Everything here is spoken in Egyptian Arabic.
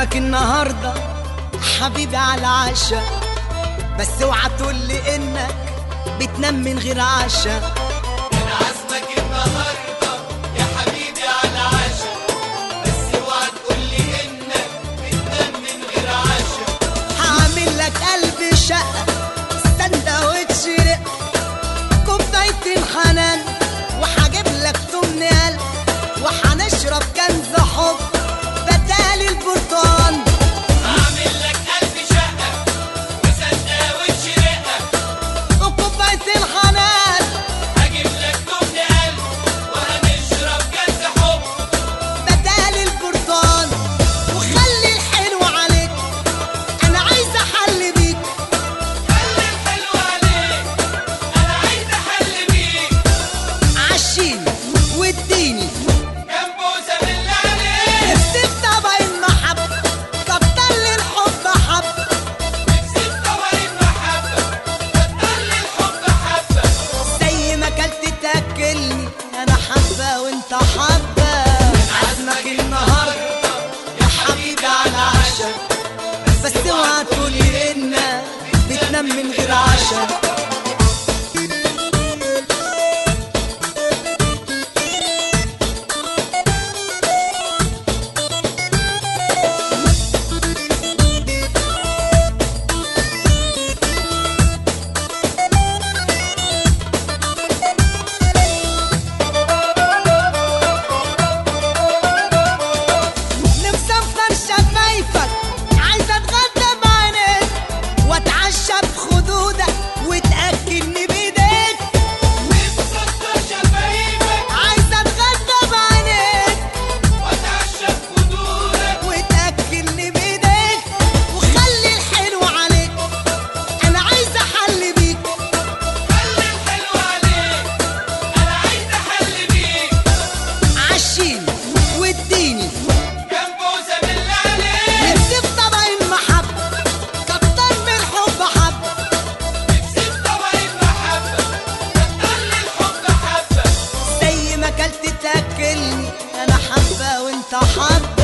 عازمك النهارده حبيبي على العشاء بس اوعى تقول لي انك بتنام من غير عشاء انا عازمك النهارده يا حبيبي على عشاء بس اوعى تقول لي انك بتنام من غير عشاء هعمل لك قلب شقه سندوتش رق كوبايتين حنان وهجيب لك تمن قلب وهنشرب كنز حب بدال البرتقال هعمل لك قلب شقه وسندوتش رقه وكوبايتين حنان هجيب لك تمن قلب وهنشرب كاس حب بدال البرتقال وخلي الحلو عليك انا عايزه احل بيك خلي الحلو عليك انا عايز احل بيك عشيني واديني كام بوسه بالله عليك نفسي في طبق المحبه كتر لي الحب حب نفسي في طبق المحبه كتر لي الحب حبه زي ما اكلت تاكلني انا حبه وانت حبه عزمك النهارده يا حبيبي على عشاء بس اوعى تقولي انك بتنام من غير عشاء نفسي افطر شفايفك عايزه اتغدى بعينيك واتعشى بخدودك وتاكلني بايديك نفسي افطر شفايفك عايزه اتغدى بعينيك واتعشى بخدودك وتاكلني بايديك وخلي الحلو عليك انا عايزه احل بيك خلي الحلو عليك انا عايز احل بيك عشيني واديني كام بوسه بالله عليك نفسي في طبق المحبه كتر من الحب حبه نفسي في طبق المحبه كتر لي الحب حبه زي ما اكلت تاكلني انا حبه وانت حبه